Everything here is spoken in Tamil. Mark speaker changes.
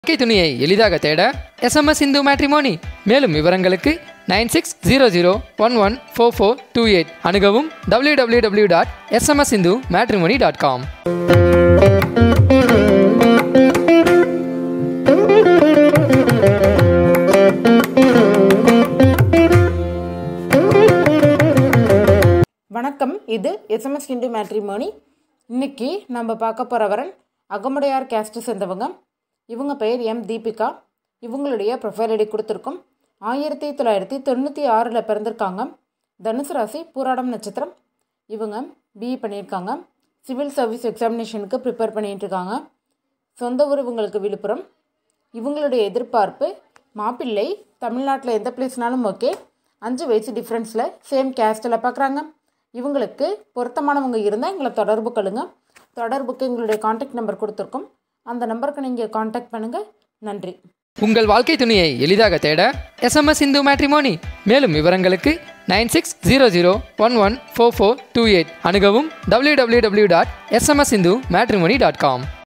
Speaker 1: வாழ்க்கை துணியை எளிதாக தேட எஸ்எம்எஸ் இந்து மேட்ரிமோனி மேலும் விவரங்களுக்கு nine six zero zero one one four four two eight அணுகவும் W W W dot SMS Hindu Matrimony dot com
Speaker 2: வணக்கம் இது எஸ்எம்எஸ் ஹிந்து மேட்ரிமோனி இன்னைக்கு நம்ம பார்க்க போகிறவரன் அகமுடையார் கேஸ்ட்டு சேர்ந்தவங்க இவங்க பெயர் எம் தீபிகா இவங்களுடைய ப்ரொஃபைல் ஐடி கொடுத்துருக்கோம் ஆயிரத்தி தொள்ளாயிரத்தி தொண்ணூற்றி ஆறில் பிறந்திருக்காங்க தனுசு ராசி பூராடம் நட்சத்திரம் இவங்க பிஇ பண்ணியிருக்காங்க சிவில் சர்வீஸ் எக்ஸாமினேஷனுக்கு ப்ரிப்பேர் பண்ணிட்டு இருக்காங்க சொந்த ஊர் இவங்களுக்கு விழுப்புரம் இவங்களுடைய எதிர்பார்ப்பு மாப்பிள்ளை தமிழ்நாட்டில் எந்த பிளேஸ்னாலும் ஓகே அஞ்சு வயசு டிஃப்ரென்ஸில் சேம் கேஸ்டில் பார்க்குறாங்க இவங்களுக்கு பொருத்தமானவங்க இருந்தால் எங்களை தொடர்பு கொள்ளுங்க தொடர்புக்கு எங்களுடைய காண்டாக்ட் நம்பர் கொடுத்துருக்கோம் அந்த நம்பருக்கு நீங்கள் காண்டாக்ட் பண்ணுங்கள் நன்றி
Speaker 1: உங்கள் வாழ்க்கை துணியை எளிதாக தேட எஸ்எம்எஸ் இந்து மேட்ரிமோனி மேலும் விவரங்களுக்கு nine six zero zero one one four four two eight அணுகவும் W W W dot SMS Hindu Matrimony dot com